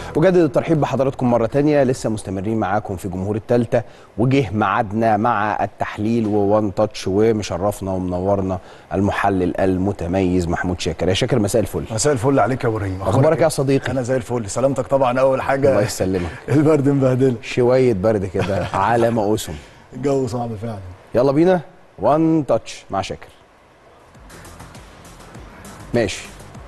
وجدد الترحيب بحضراتكم مرة تانية لسه مستمرين معاكم في جمهور التالتة وجه ميعادنا مع التحليل ووان تاتش ومشرفنا ومنورنا المحلل المتميز محمود شاكر يا شاكر مساء الفل مساء الفل عليك يا ابراهيم أخبارك يا صديقي؟ انا زي الفل سلامتك طبعا اول حاجه الله يسلمك البرد مبهدله شوية برد كده على ما أسم الجو صعب فعلا يلا بينا وان تاتش مع شاكر ماشي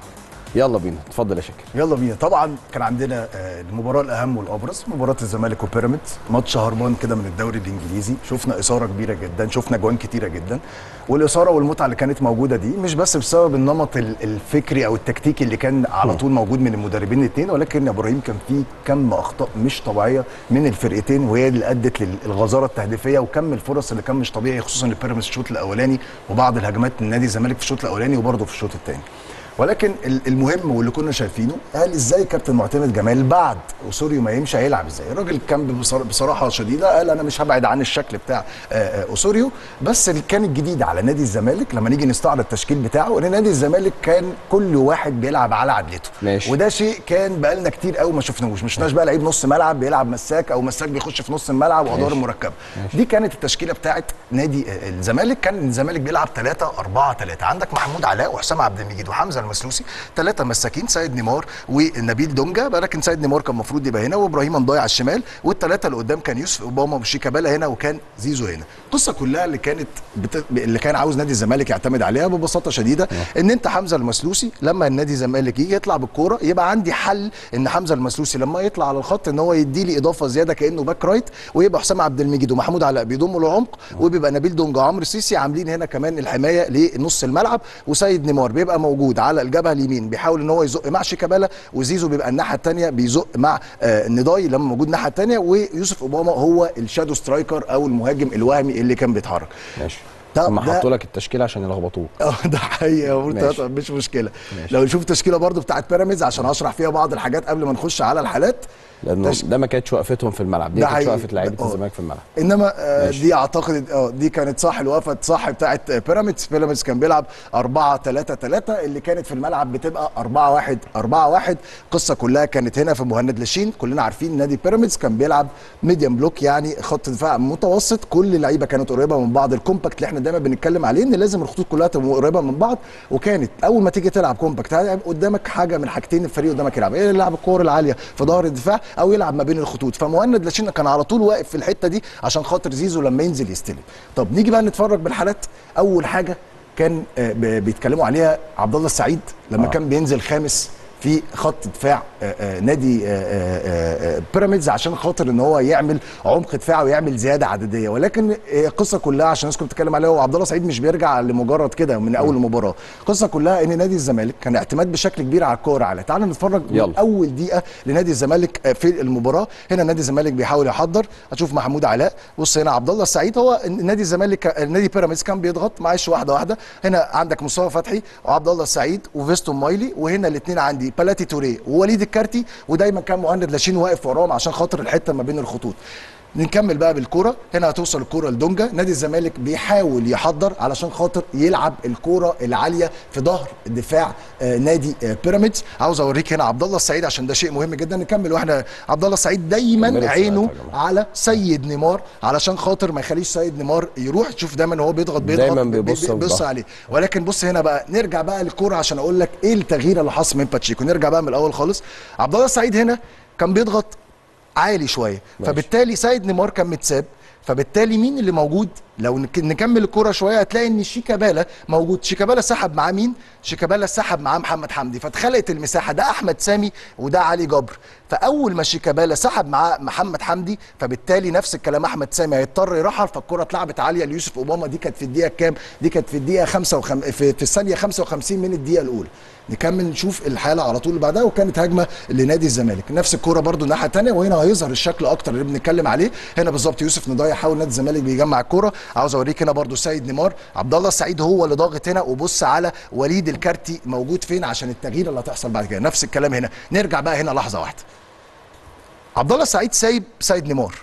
يلا بينا اتفضل يا شاكر يلا بينا طبعا كان عندنا آه، المباراه الاهم والابرز مباراه الزمالك وبيراميدز ماتش هربان كده من الدوري الانجليزي شفنا اثاره كبيره جدا شفنا جوان كتيره جدا والاثاره والمتعه اللي كانت موجوده دي مش بس بسبب النمط ال- الفكري او التكتيكي اللي كان على طول موجود من المدربين الاثنين ولكن يا ابراهيم كان في كم اخطاء مش طبيعيه من الفرقتين وهي اللي ادت للغزاره التهديفيه وكم الفرص اللي كان مش طبيعي خصوصا لبيراميدز الشوط الاولاني وبعض الهجمات من نادي الزمالك في الشوط الاولاني وبرضه في الشوط الثاني ولكن ال- المهم واللي كنا شايفينه قال ازاي كابتن معتمد جمال بعد اسوريو ما يمشي هيلعب ازاي الراجل كان بصر- بصراحه شديده قال انا مش هبعد عن الشكل بتاع آه، آه، اسوريو بس اللي كان الجديد على نادي الزمالك لما نيجي نستعرض التشكيل بتاعه ان نادي الزمالك كان كل واحد بيلعب على عدلته ماشي. وده شيء كان بقالنا كتير قوي ما شفناهوش ما شفناش بقى لعيب نص ملعب بيلعب مساك او مساك بيخش في نص الملعب وادوار ماشي. مركبه دي كانت التشكيله بتاعت نادي آه، الزمالك كان الزمالك بيلعب 3 4 3 عندك محمود علاء وحسام عبد المجيد وحمزه المسلوسي ثلاثه مساكين سيد نيمار ونبيل دونجا ولكن سيد نيمار كان المفروض يبقى هنا وابراهيم انضاي على الشمال والثلاثه اللي قدام كان يوسف اوباما وشيكابالا هنا وكان زيزو هنا القصه كلها اللي كانت بت... اللي كان عاوز نادي الزمالك يعتمد عليها ببساطه شديده ان انت حمزه المسلوسي لما النادي الزمالك يجي يطلع بالكوره يبقى عندي حل ان حمزه المسلوسي لما يطلع على الخط ان هو يدي لي اضافه زياده كانه باك رايت ويبقى حسام عبد المجيد ومحمود علاء بيضموا العمق وبيبقى نبيل دونجا وعمرو السيسي عاملين هنا كمان الحمايه لنص الملعب وسيد نيمار بيبقى موجود على الجبهه اليمين بيحاول ان هو يزق مع شيكابالا وزيزو بيبقى الناحيه الثانيه بيزق مع آه النداي لما موجود الناحيه الثانيه ويوسف اوباما هو الشادو سترايكر او المهاجم الوهمي اللي كان بيتحرك ماشي طب هم ده- حطوا لك التشكيل عشان يلخبطوك اه ده حقيقه قلت ماشي. مش مشكله ماشي. لو نشوف التشكيله برضو بتاعت بيراميدز عشان اشرح فيها بعض الحاجات قبل ما نخش على الحالات لانه تش- ده ما كانتش وقفتهم في الملعب دي ده ما كانتش حقيقي. وقفه لعيبه آه. الزمالك في الملعب انما آه ماشي. دي اعتقد اه دي كانت صح الوقفه صح بتاعت آه، بيراميدز بيراميدز كان بيلعب 4 3 3 اللي كانت في الملعب بتبقى 4 1 4 1 القصه كلها كانت هنا في مهند لاشين كلنا عارفين نادي بيراميدز كان بيلعب ميديم بلوك يعني خط دفاع متوسط كل اللعيبه كانت قريبه من بعض الكومباكت اللي احنا دايما بنتكلم عليه ان لازم الخطوط كلها تبقى قريبه من بعض وكانت اول ما تيجي تلعب كومباكت هيبقى قدامك حاجه من حاجتين الفريق قدامك يلعب ايه يلعب الكور العاليه في ظهر الدفاع او يلعب ما بين الخطوط فمهند لاشين كان على طول واقف في الحته دي عشان خاطر زيزو لما ينزل يستلم طب نيجي بقى نتفرج بالحالات اول حاجه كان آه، ب- بيتكلموا عليها عبد الله السعيد لما آه. كان بينزل خامس في خط دفاع آه، آه، نادي آه، آه، آه، بيراميدز عشان خاطر ان هو يعمل عمق دفاع ويعمل زياده عدديه ولكن آه، القصه كلها عشان الناس كانت بتتكلم عليها هو عبد الله سعيد مش بيرجع لمجرد كده من اول المباراه القصه كلها ان نادي الزمالك كان اعتماد بشكل كبير على الكوره على تعال نتفرج من يلا. اول دقيقه لنادي الزمالك آه، في المباراه هنا نادي الزمالك بيحاول يحضر هتشوف محمود علاء بص هنا عبد الله السعيد هو نادي الزمالك آه، نادي بيراميدز كان بيضغط معلش واحده واحده هنا عندك مصطفى فتحي وعبد الله السعيد وفيستون مايلي وهنا الاثنين عندي بلاتي توريه ووليد الكارتي ودايما كان مهند لاشين واقف وراهم عشان خاطر الحته ما بين الخطوط نكمل بقى بالكوره هنا هتوصل الكوره لدونجا نادي الزمالك بيحاول يحضر علشان خاطر يلعب الكوره العاليه في ظهر دفاع آه، نادي آه، بيراميدز عاوز اوريك هنا عبد الله السعيد عشان ده شيء مهم جدا نكمل واحنا عبد الله السعيد دايما كملت عينه ساعتها يا جماعة. على سيد نيمار علشان خاطر ما يخليش سيد نيمار يروح تشوف دايما هو بيضغط بيضغط دايماً بي- بيبص بي- بيبص للظهر. عليه ولكن بص هنا بقى نرجع بقى للكوره عشان اقول لك ايه التغيير اللي حصل من باتشيكو نرجع بقى من الاول خالص عبد الله السعيد هنا كان بيضغط عالي شويه ماشي. فبالتالي سيد نيمار كان متساب فبالتالي مين اللي موجود لو نك- نكمل الكرة شويه هتلاقي ان شيكابالا موجود شيكابالا سحب معاه مين شيكابالا سحب معاه محمد حمدي فاتخلقت المساحه ده احمد سامي وده علي جبر فاول ما شيكابالا سحب معاه محمد حمدي فبالتالي نفس الكلام احمد سامي هيضطر يرحل فالكره اتلعبت عاليه ليوسف اوباما دي كانت في الدقيقه كام دي كانت في الدقيقه 5 وخم... في, في الثانيه 55 من الدقيقه الاولى نكمل نشوف الحاله على طول اللي بعدها وكانت هجمه لنادي الزمالك نفس الكوره برده الناحيه الثانيه وهنا هيظهر الشكل اكتر اللي بنتكلم عليه هنا بالظبط يوسف نضايا حاول نادي الزمالك بيجمع الكوره عاوز اوريك هنا برده سيد نيمار عبد الله السعيد هو اللي ضاغط هنا وبص على وليد الكارتي موجود فين عشان التغيير اللي هتحصل بعد كده نفس الكلام هنا نرجع بقى هنا لحظه واحده عبد الله السعيد سايب سيد نيمار اه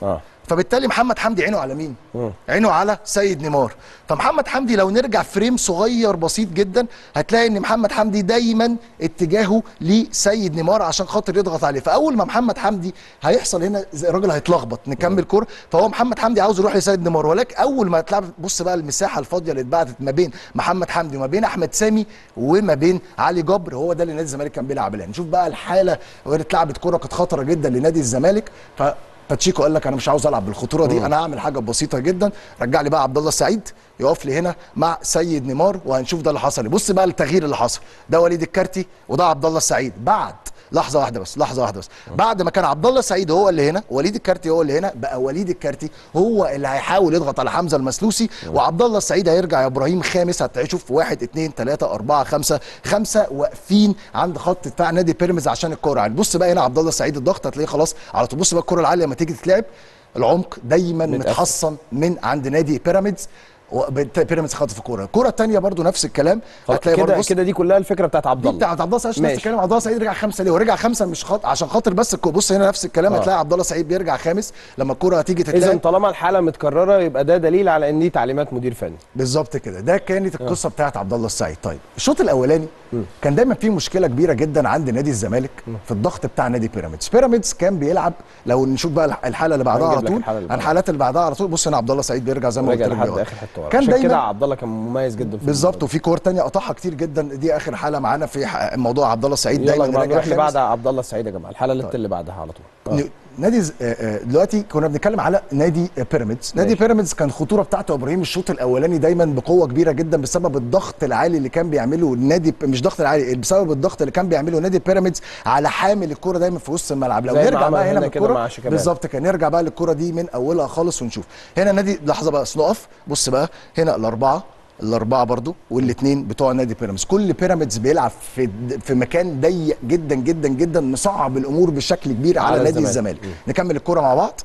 فبالتالي محمد حمدي عينه على مين عينه على سيد نيمار فمحمد حمدي لو نرجع فريم صغير بسيط جدا هتلاقي ان محمد حمدي دايما اتجاهه لسيد نيمار عشان خاطر يضغط عليه فاول ما محمد حمدي هيحصل هنا زي الراجل هيتلخبط نكمل كوره فهو محمد حمدي عاوز يروح لسيد نيمار ولكن اول ما تلعب بص بقى المساحه الفاضيه اللي اتبعتت ما بين محمد حمدي وما بين احمد سامي وما بين علي جبر هو ده اللي نادي الزمالك كان بيلعب عليه نشوف بقى الحاله وهي اتلعبت كوره كانت خطره جدا لنادي الزمالك ف باتشيكو قال لك انا مش عاوز العب بالخطوره دي انا هعمل حاجه بسيطه جدا رجع لي بقى عبد الله السعيد يقف لي هنا مع سيد نيمار وهنشوف ده اللي حصل بص بقى التغيير اللي حصل ده وليد الكارتي وده عبد الله السعيد بعد لحظه واحده بس لحظه واحده بس بعد ما كان عبد الله السعيد هو اللي هنا وليد الكارتي هو اللي هنا بقى وليد الكارتي هو اللي هيحاول يضغط على حمزه المسلوسي وعبد الله السعيد هيرجع يا ابراهيم خامس هتشوف واحد اثنين ثلاثه اربعه خمسه خمسه واقفين عند خط دفاع نادي بيراميدز عشان الكوره يعني بص بقى هنا عبد الله السعيد الضغط هتلاقيه خلاص على طول بص بقى الكوره العاليه لما تيجي تتلعب العمق دايما متقفل. متحصن من عند نادي بيراميدز وبالتالي بيراميدز خاطف الكوره الكوره الثانيه برضو نفس الكلام هتلاقي برضو كده بص كده دي كلها الفكره بتاعت عبد دي الله بتاعت عبد الله سعيد نفس ماشي. الكلام عبد الله سعيد رجع خمسه ليه؟ هو رجع خمسه مش خاطر عشان خاطر بس الكو- بص هنا نفس الكلام آه. هتلاقي عبد الله سعيد بيرجع خامس لما الكوره هتيجي اذا تتلعب طالما الحاله متكرره يبقى ده دليل على ان دي تعليمات مدير فني بالظبط كده ده كانت القصه بتاعت عبد الله السعيد طيب الشوط الاولاني كان دايما في مشكله كبيره جدا عند نادي الزمالك في الضغط بتاع نادي بيراميدز بيراميدز كان بيلعب لو نشوف بقى الح- الحاله اللي بعدها هنجيب على لك طول الحالة اللي بعدها. الحالات اللي بعدها على طول بص هنا عبد الله سعيد بيرجع زي ما قلت رجع لك لحد بيقف. اخر حته ورا كان عشان كده دايما عبد الله كان مميز جدا في بالظبط وفي كور تانية قطعها كتير جدا دي اخر حاله معانا في ح- موضوع عبد الله السعيد يلا يا دايما جماعه راجع نروح اللي خامس. بعد عبد الله السعيد يا جماعه الحاله اللي اللي بعدها على طول آه. ن- نادي ز- آه، آه، دلوقتي كنا بنتكلم على نادي آه، بيراميدز نادي ماشي. بيراميدز كان الخطوره بتاعته يا ابراهيم الشوط الاولاني دايما بقوه كبيره جدا بسبب الضغط العالي اللي كان بيعمله النادي مش ضغط العالي بسبب الضغط اللي كان بيعمله نادي بيراميدز على حامل الكره دايما في وسط الملعب لو زي ما نرجع عمل بقى هنا هنا من كده الكره مع شيكابالا. بالظبط كان نرجع بقى للكره دي من اولها خالص ونشوف هنا نادي لحظه بقى بس نقف بص بقى هنا الاربعه الاربعه برضو والاثنين بتوع نادي بيراميدز كل بيراميدز بيلعب في في مكان ضيق جدا جدا جدا مصعب الامور بشكل كبير على, على نادي الزمالك. الزمالك نكمل الكره مع بعض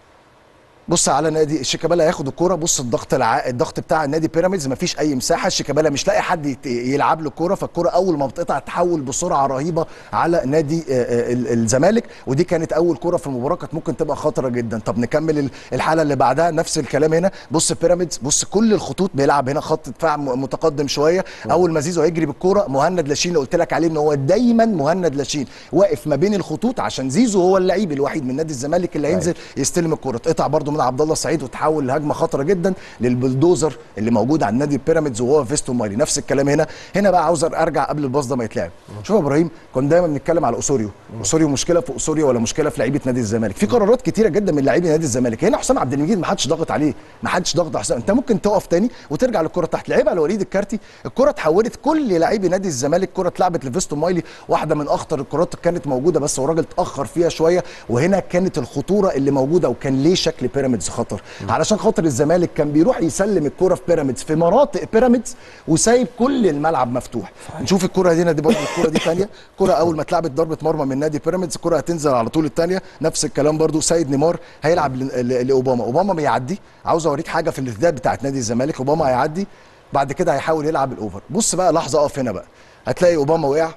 بص على نادي شيكابالا هياخد الكوره بص الضغط الع... الضغط بتاع النادي بيراميدز مفيش اي مساحه شيكابالا مش لاقي حد يت... يلعب له الكوره فالكوره اول ما بتقطع تحول بسرعه رهيبه على نادي آه، آه، ال- الزمالك ودي كانت اول كوره في المباراه كانت ممكن تبقى خطره جدا طب نكمل ال- الحاله اللي بعدها نفس الكلام هنا بص بيراميدز بص كل الخطوط بيلعب هنا خط دفاع م- متقدم شويه اول ما زيزو هيجري بالكوره مهند لاشين اللي قلت لك عليه ان هو دايما مهند لاشين واقف ما بين الخطوط عشان زيزو هو اللعيب الوحيد من نادي الزمالك اللي هينزل يستلم الكوره اتقطع برده من عبد الله السعيد وتحول لهجمه خطره جدا للبلدوزر اللي موجود على النادي بيراميدز وهو فيستو مايلي نفس الكلام هنا هنا بقى عاوز ارجع قبل الباص ده ما يتلعب شوف يا ابراهيم كنا دايما بنتكلم على اسوريو اسوريو مشكله في اسوريو ولا مشكله في لعيبه نادي الزمالك في قرارات كتيره جدا من لاعبي نادي الزمالك هنا حسام عبد المجيد ما حدش ضاغط عليه ما حدش ضاغط على حسام انت ممكن تقف تاني وترجع للكره تحت لعيبه على وليد الكارتي الكره اتحولت كل لاعبي نادي الزمالك كره اتلعبت لفيستو مايلي واحده من اخطر الكرات اللي كانت موجوده بس هو الراجل اتاخر فيها شويه وهنا كانت الخطوره اللي موجوده وكان ليه شكل بيراميدز خطر علشان خاطر الزمالك كان بيروح يسلم الكره في بيراميدز في مناطق بيراميدز وسايب كل الملعب مفتوح نشوف الكره هنا دي برضه الكره دي ثانيه كره اول ما اتلعبت ضربه مرمى من نادي بيراميدز الكره هتنزل على طول الثانيه نفس الكلام برضه سيد نيمار هيلعب ل- ل- لاوباما اوباما بيعدي عاوز اوريك حاجه في الارتداد بتاعت نادي الزمالك اوباما هيعدي بعد كده هيحاول يلعب الاوفر بص بقى لحظه اقف هنا بقى هتلاقي اوباما وقع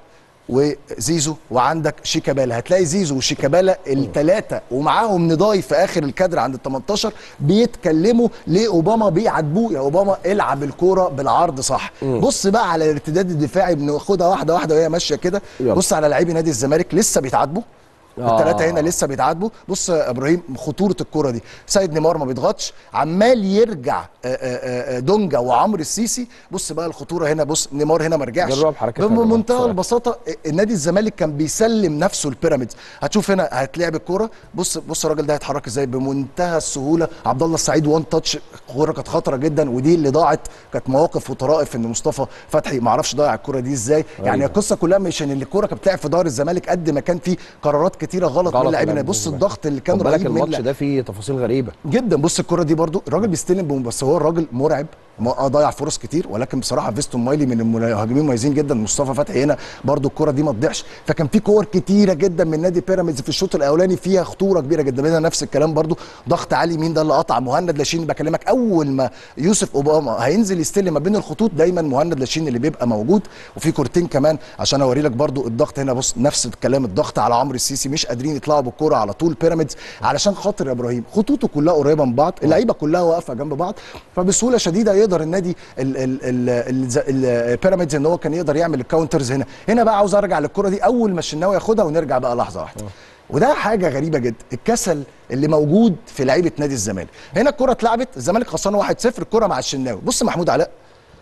وزيزو وعندك شيكابالا هتلاقي زيزو وشيكابالا الثلاثه ومعاهم نضاي في اخر الكادر عند ال 18 بيتكلموا ليه اوباما بيعاتبوه يا اوباما العب الكوره بالعرض صح بص بقى على الارتداد الدفاعي بناخدها واحده واحده وهي ماشيه كده يلا. بص على لاعبي نادي الزمالك لسه بيتعاتبوا آه. الثلاثه هنا لسه بيتعاتبوا بص يا ابراهيم خطوره الكره دي سيد نيمار ما بيضغطش عمال يرجع آه، آه، آه، دونجا وعمرو السيسي بص بقى الخطوره هنا بص نيمار هنا ما رجعش جرب حركتها يا جماعة بمنتهى بسرعة. البساطه النادي الزمالك كان بيسلم نفسه البيراميدز هتشوف هنا هتلعب الكوره بص بص الراجل ده هيتحرك ازاي بمنتهى السهوله عبد الله السعيد وان تاتش الكوره كانت خطره جدا ودي اللي ضاعت كانت مواقف وطرائف ان مصطفى فتحي ما اعرفش ضيع الكوره دي ازاي يعني القصه كلها مش ان الكوره كانت بتلعب في ظهر الزمالك قد ما كان في قرارات كتيره غلط, غلط من اللاعبين من بص الزمالك. الضغط اللي كان خد بالك رهيب من الماتش ده فيه تفاصيل غريبه جدا بص الكره دي برضو الراجل بيستلم بم- بس هو الراجل مرعب ما- اه ضيع فرص كتير ولكن بصراحه فيستون مايلي من المهاجمين المميزين جدا مصطفى فتحي هنا برضو الكره دي ما تضيعش فكان في كور كتيره جدا من نادي بيراميدز في الشوط الاولاني فيها خطوره كبيره جدا هنا نفس الكلام برضو ضغط عالي مين ده اللي قطع مهند لاشين بكلمك اول ما يوسف اوباما هينزل يستلم ما بين الخطوط دايما مهند لاشين اللي بيبقى موجود وفي كورتين كمان عشان اوري لك برضو الضغط هنا بص نفس الكلام الضغط على عمرو السيسي مش قادرين يطلعوا بالكوره على طول بيراميدز علشان خاطر يا ابراهيم خطوطه كلها قريبه من بعض اللعيبه كلها واقفه جنب بعض فبسهوله شديده يقدر النادي ال- ال- ال- الز- ال- بيراميدز ان هو كان يقدر يعمل الكاونترز هنا هنا بقى عاوز ارجع للكره دي اول ما الشناوي ياخدها ونرجع بقى لحظه واحده وده حاجه غريبه جدا الكسل اللي موجود في لعيبه نادي الزمالك هنا الكره اتلعبت الزمالك خسران 1-0 الكره مع الشناوي بص محمود علاء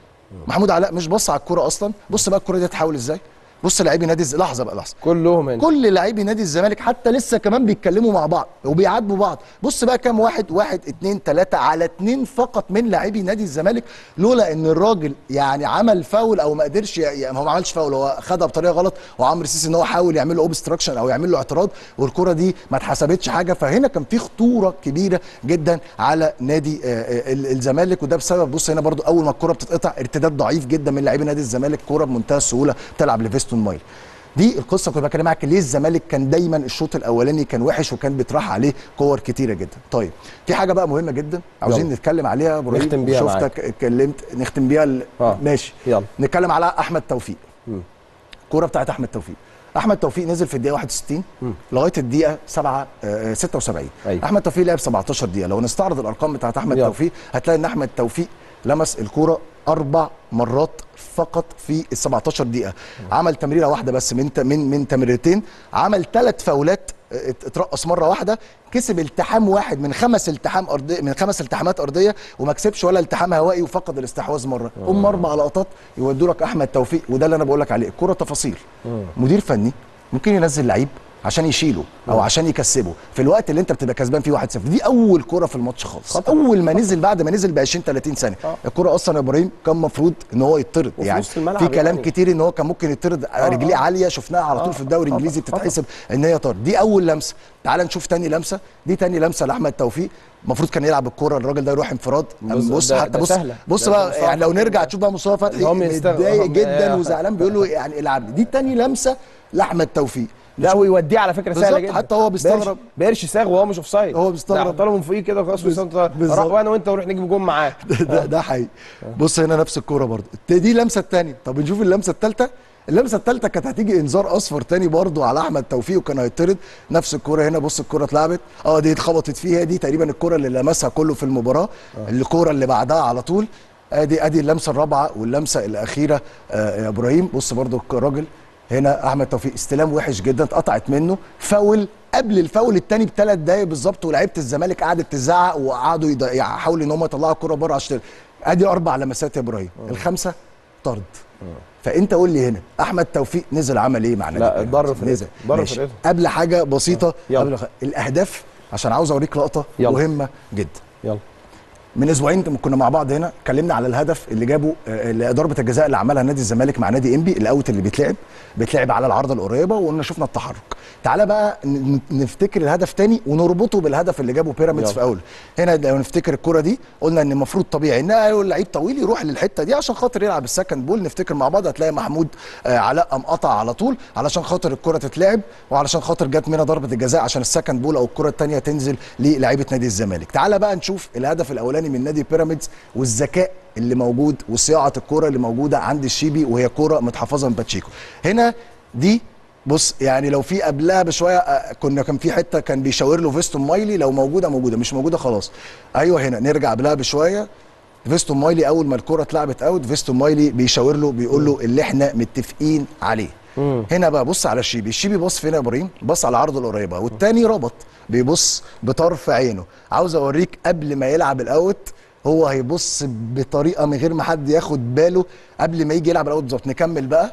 محمود علاء مش بص على الكره اصلا بص بقى الكره دي هتحاول ازاي بص لاعبي نادي الز... لحظه بقى لحظه كلهم هنا كل لاعبي نادي الزمالك حتى لسه كمان بيتكلموا مع بعض وبيعاتبوا بعض بص بقى كام واحد واحد اتنين تلاتة على اتنين فقط من لاعبي نادي الزمالك لولا ان الراجل يعني عمل فاول او ما قدرش ي- يعني هو ما عملش فاول هو خدها بطريقه غلط وعمرو سيسي ان هو حاول يعمل له اوبستراكشن او يعمل له اعتراض والكره دي ما اتحسبتش حاجه فهنا كان في خطوره كبيره جدا على نادي آه، آه، ال- الزمالك وده بسبب بص هنا برضو اول ما الكره بتتقطع ارتداد ضعيف جدا من لاعبي نادي الزمالك كوره بمنتهى السهوله تلعب لفيستون مايل دي القصه كنت بكلم معاك ليه الزمالك كان دايما الشوط الاولاني كان وحش وكان بيطرح عليه كور كتيره جدا طيب في حاجه بقى مهمه جدا عاوزين يلا. نتكلم عليها يا ابراهيم نختم بيها شفتك اتكلمت نختم بيها ال... آه. ماشي يلا. نتكلم على احمد توفيق مم. الكوره بتاعت احمد توفيق احمد توفيق نزل في الدقيقه 61 لغايه الدقيقه 7 آه 76 أيوة. احمد توفيق لعب 17 دقيقه لو نستعرض الارقام بتاعت احمد يلا. توفيق هتلاقي ان احمد توفيق لمس الكوره اربع مرات فقط في ال 17 دقيقه عمل تمريره واحده بس من ت- من من تمريرتين عمل ثلاث فاولات اه، ات- اترقص مره واحده كسب التحام واحد من خمس التحام ارضيه من خمس التحامات ارضيه وما كسبش ولا التحام هوائي وفقد الاستحواذ مره هم اربع لقطات يودوا لك احمد توفيق وده اللي انا بقول لك عليه الكوره تفاصيل مدير فني ممكن ينزل لعيب عشان يشيله او عشان يكسبه في الوقت اللي انت بتبقى كسبان فيه 1-0 دي اول كوره في الماتش خالص خطأ. اول ما نزل بعد ما نزل ب 20 30 ثانيه آه. الكوره اصلا يا ابراهيم كان المفروض ان هو يطرد وفي يعني وسط الملعب في كلام يعني. كتير ان هو كان ممكن يطرد رجليه آه. عاليه شفناها على طول آه. في الدوري خطأ. الانجليزي خطأ. بتتحسب ان هي طرد دي اول لمسه تعال نشوف تاني لمسه دي تاني لمسه لاحمد توفيق المفروض كان يلعب الكوره الراجل ده يروح انفراد بص- بص ده- حتى ده بص سهلة. بص ده بقى مصطفى يعني لو فتحي. نرجع تشوف بقى مصطفى فتحي هم يستغ- متضايق هم- جدا آه. وزعلان بيقول له يعني العب لي دي تاني لمسه لاحمد توفيق لا ويوديه على فكره سهله بالظبط، جدا حتى هو بيستغرب. بيرش ساغ وهو مش اوف سايد هو بيستغرب. ده حط له من فوقيه كده خلاص بز- وسام بالظبط. راح وانا وانت نروح نجيب جون معاه ده ده حقيقي بص هنا نفس الكوره برضه دي اللمسه الثانيه طب نشوف اللمسه الثالثه اللمسه الثالثه كانت هتيجي انذار اصفر تاني برضه على احمد توفيق وكان هيطرد نفس الكوره هنا بص الكوره اتلعبت اه دي اتخبطت فيها دي تقريبا الكوره اللي لمسها كله في المباراه الكوره اللي بعدها على طول ادي ادي اللمسه الرابعه واللمسه الاخيره آه يا ابراهيم بص برضه الراجل هنا احمد توفيق استلام وحش جدا اتقطعت منه فاول قبل الفاول الثاني بثلاث دقايق بالظبط ولاعيبه الزمالك قعدت تزعق وقعدوا يض- يحاولوا ان هم يطلعوا الكوره بره عشان ادي اربع لمسات يا ابراهيم الخمسه طرد فانت قول لي هنا احمد توفيق نزل عمل ايه مع نادي لا، بيراميدز؟ ضر فرقته. نزل ضر ماشي. فرقته. قبل حاجه بسيطه يلا. قبل الاهداف عشان عاوز اوريك لقطه يلا. مهمه جدا يلا من اسبوعين كنا مع بعض هنا اتكلمنا على الهدف اللي جابه آه، اللي ضربه الجزاء اللي عملها نادي الزمالك مع نادي انبي الاوت اللي بيتلعب بيتلعب على العارضه القريبه وقلنا شفنا التحرك تعالى بقى ن- نفتكر الهدف تاني ونربطه بالهدف اللي جابه بيراميدز يلا. في اول هنا لو نفتكر الكره دي قلنا ان المفروض طبيعي ان اللعيب طويل يروح للحته دي عشان خاطر يلعب السكند بول نفتكر مع بعض هتلاقي محمود آه، علاء قام قطع على طول علشان خاطر الكره تتلعب وعلشان خاطر جت منها ضربه الجزاء عشان السكند بول او الكره الثانيه تنزل للاعيبه نادي الزمالك تعالى بقى نشوف الهدف الاولاني من نادي بيراميدز والذكاء اللي موجود وصياعه الكره اللي موجوده عند الشيبي وهي كره متحفظه من باتشيكو هنا دي بص يعني لو في قبلها بشويه آه، كنا كان في حته كان بيشاور له فيستون مايلي لو موجوده موجوده مش موجوده خلاص ايوه هنا نرجع قبلها بشويه فيستون مايلي اول ما الكره اتلعبت اوت فيستون مايلي بيشاور له بيقول له اللي احنا متفقين عليه هنا بقى بص على الشيبي الشيبي بص فين يا ابراهيم بص على العرض القريبه والتاني ربط بيبص بطرف عينه عاوز اوريك قبل ما يلعب الاوت هو هيبص بطريقه من غير ما حد ياخد باله قبل ما يجي يلعب الاوت بالظبط نكمل بقى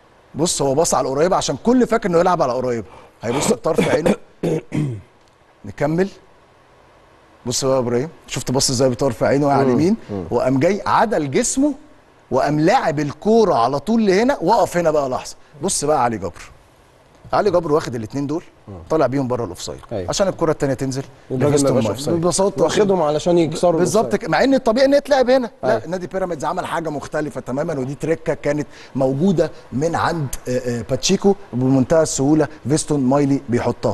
بص هو بص على القريبه عشان كل فاكر انه يلعب على القريبه هيبص بطرف عينه نكمل بص بقى يا ابراهيم شفت بص ازاي بطرف عينه على اليمين وقام جاي عدل جسمه وقام لاعب الكوره على طول لهنا وقف هنا بقى لحظه بص بقى علي جبر علي جبر واخد الاثنين دول طالع بيهم بره الاوفسايد أيوة. عشان الكره الثانيه تنزل الراجل ما لفيستون يبقاش مايل. أوفسايد. ببساطه واخدهم علشان يكسروا بالظبط الأوفسايد. كده. مع ان الطبيعي ان يتلعب هنا لا أيوة. نادي بيراميدز عمل حاجه مختلفه تماما ودي تريكه كانت موجوده من عند آه، آه، باتشيكو بمنتهى السهوله فيستون مايلي بيحطها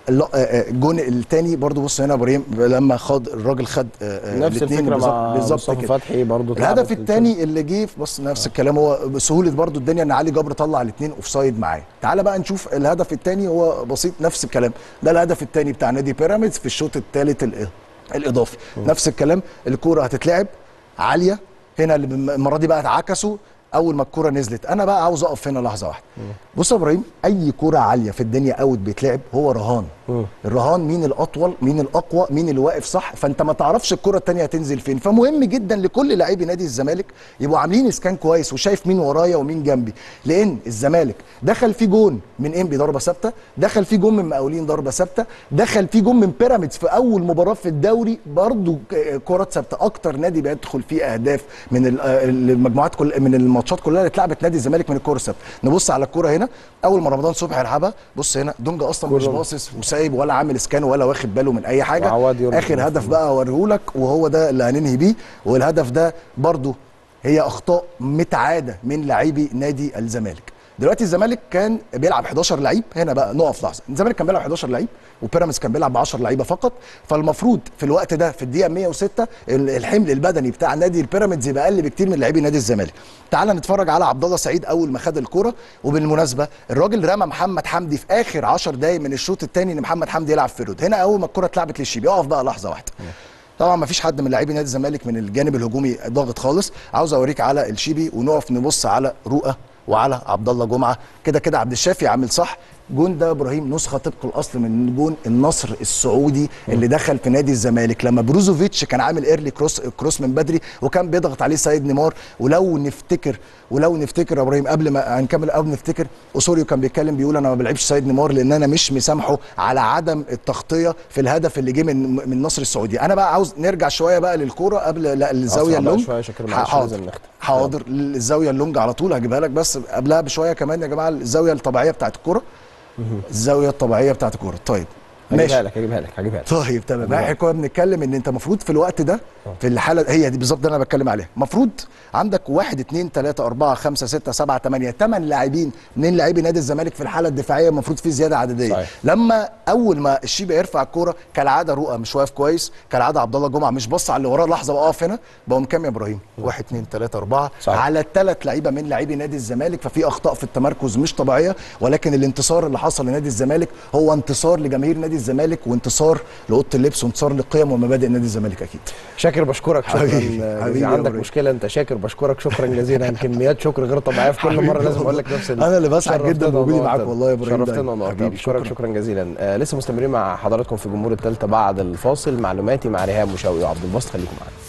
الل- آه، آه، الجون الثاني برضو بص هنا يا ابراهيم لما خد الراجل خد آه، آه، نفس الاتنين الفكره بالظبط- مع بالظبط مصطفى كده. فتحي برضه الهدف الثاني اللي جه في- بص نفس الكلام هو بسهوله برضو الدنيا ان علي جبر طلع الاثنين اوف سايد معاه تعال بقى نشوف الهدف الثاني هو بسيط نفس الكلام ده الهدف الثاني بتاع نادي بيراميدز في الشوط الثالث الاضافي نفس الكلام الكوره هتتلعب عاليه هنا اللي بم- المره دي بقى اتعكسوا اول ما الكوره نزلت انا بقى عاوز اقف هنا لحظه واحده بص يا ابراهيم اي كوره عاليه في الدنيا اوت بيتلعب هو رهان الرهان مين الاطول مين الاقوى مين اللي واقف صح فانت ما تعرفش الكره الثانيه هتنزل فين فمهم جدا لكل لاعبي نادي الزمالك يبقوا عاملين اسكان كويس وشايف مين ورايا ومين جنبي لان الزمالك دخل فيه جون من انبي ضربه ثابته دخل فيه جون من مقاولين ضربه ثابته دخل فيه جون من بيراميدز في اول مباراه في الدوري برضو ك- كرات ثابته اكتر نادي بيدخل فيه اهداف من ال- آه، المجموعات كل من الماتشات كلها اللي اتلعبت نادي الزمالك من الكره الثابته نبص على الكره هنا اول ما رمضان صبحي يلعبها بص هنا دونجا اصلا مش كله. باصص وسايب ولا عامل سكان ولا واخد باله من اي حاجه وعواد يرد اخر هدف بقى اوريهولك وهو ده اللي هننهي بيه والهدف ده برضو هي اخطاء متعاده من لاعبي نادي الزمالك دلوقتي الزمالك كان بيلعب 11 لعيب هنا بقى نقف لحظه الزمالك كان بيلعب 11 لعيب وبيراميدز كان بيلعب ب 10 لعيبه فقط فالمفروض في الوقت ده في الدقيقه 106 ال- الحمل البدني بتاع نادي البيراميدز يبقى اقل بكتير من لاعبي نادي الزمالك تعال نتفرج على عبد الله سعيد اول ما خد الكوره وبالمناسبه الراجل رمى محمد حمدي في اخر 10 دقائق من الشوط الثاني ان محمد حمدي يلعب في رود هنا اول ما الكوره اتلعبت للشيبي اقف بقى لحظه واحده طبعا ما فيش حد من لاعبي نادي الزمالك من الجانب الهجومي ضاغط خالص عاوز اوريك على الشيبي ونقف نبص على رؤى وعلى عبد الله جمعه كده كده عبد الشافي عامل صح جون ده ابراهيم نسخه طبق الاصل من جون النصر السعودي اللي دخل في نادي الزمالك لما بروزوفيتش كان عامل ايرلي كروس كروس من بدري وكان بيضغط عليه سيد نيمار ولو نفتكر ولو نفتكر يا ابراهيم قبل ما هنكمل قبل نفتكر اسوريو كان بيتكلم بيقول انا ما بلعبش سيد نيمار لان انا مش مسامحه على عدم التغطيه في الهدف اللي جه من من النصر السعودي انا بقى عاوز نرجع شويه بقى للكوره قبل لا الزاويه أسرع بقى اللونج شوية يا شاكر، معلش حاضر لازم نختم. حاضر الزاويه اللونج على طول هجيبها لك بس قبلها بشويه كمان يا جماعه الزاويه الطبيعيه بتاعت الكوره الزاويه الطبيعيه بتاعت الكوره طيب هجيبها لك هجيبها لك هجيبها لك طيب تمام احنا كنا بنتكلم ان انت المفروض في الوقت ده في الحاله هي دي بالظبط ده انا بتكلم عليها المفروض عندك واحد اثنين ثلاثة أربعة خمسة ستة سبعة ثمانية ثمان لاعبين من لاعبي نادي الزمالك في الحالة الدفاعية المفروض في زيادة عددية صحيح. لما أول ما الشيبة يرفع الكورة كالعادة رؤى مش واقف كويس كالعادة عبد الله جمعة مش بص على اللي وراه لحظة بقف هنا بقوم كام يا إبراهيم؟ واحد اثنين ثلاثة أربعة صحيح. على ثلاث لعيبة من لاعبي نادي الزمالك ففي أخطاء في التمركز مش طبيعية ولكن الانتصار اللي حصل لنادي الزمالك هو انتصار لجماهير نادي الزمالك وانتصار لاوضه اللبس وانتصار لقيم ومبادئ نادي الزمالك اكيد شاكر بشكرك شكرا حبيبي، جزيلا. حبيبي يا عندك إبراهيم. مشكله انت شاكر بشكرك شكرا جزيلا كميات شكر غير طبيعيه في كل حبيبي مره لازم والله. اقول لك نفس ال- أنا اللي بسعد شرفتنا جدا بوجودي معاك ونورتنا. والله يا إبراهيم شرفتنا دايما. ونورتنا حبيبي، بشكرك شكرا. شكرا جزيلا آه لسه مستمرين مع حضراتكم في جمهور الثالثه بعد الفاصل معلوماتي مع ريهام مشاوي وعبد الباسط خليكم معانا